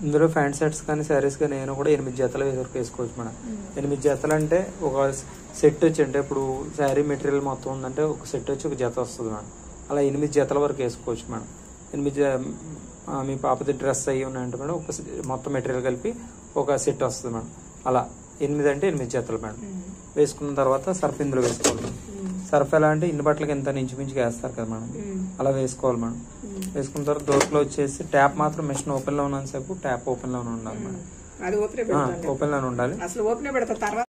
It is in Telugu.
ఇందులో ప్యాంట్ షర్ట్స్ కానీ శారీస్ కానీ నేను కూడా ఎనిమిది జతలు వరకు వేసుకోవచ్చు మేడం ఎనిమిది జతలు అంటే ఒక సెట్ వచ్చి అంటే ఇప్పుడు శారీ మెటీరియల్ మొత్తం ఉందంటే ఒక సెట్ వచ్చి ఒక జత వస్తుంది మేడం అలా ఎనిమిది జతల వరకు వేసుకోవచ్చు మేడం ఎనిమిది జ- ఆ, మీ పాపది డ్రెస్ అయ్యి ఉన్నాయంటే మేడం ఒక సె- మొత్తం మెటీరియల్ కలిపి ఒక సెట్ వస్తుంది మేడం అలా ఎనిమిది అంటే ఎనిమిది జతలు మేడం వేసుకున్న తర్వాత సర్ఫ్ ఇందులో వేసుకోవాలి మేడం. సర్ఫ్ ఎలా అంటే ఇన్ని బట్టలకి ఎంత ఇంచుమించుగా వేస్తారు కదా మేడం అలా వేసుకోవాలి మేడం వేసుకున్న తర్వాత దోశలో వచ్చేసి ట్యాప్ మాత్రం మెషిన్ ఓపెన్ లో ఉన్నంత సేపు ట్యాప్ ఓపెన్ లోనే ఉండాలి మేడం అది ఓపెన్ పెడతాను ఓపెన్ లోనే ఉండాలి అసలు ఓపెన్ పెడతా తర్వాత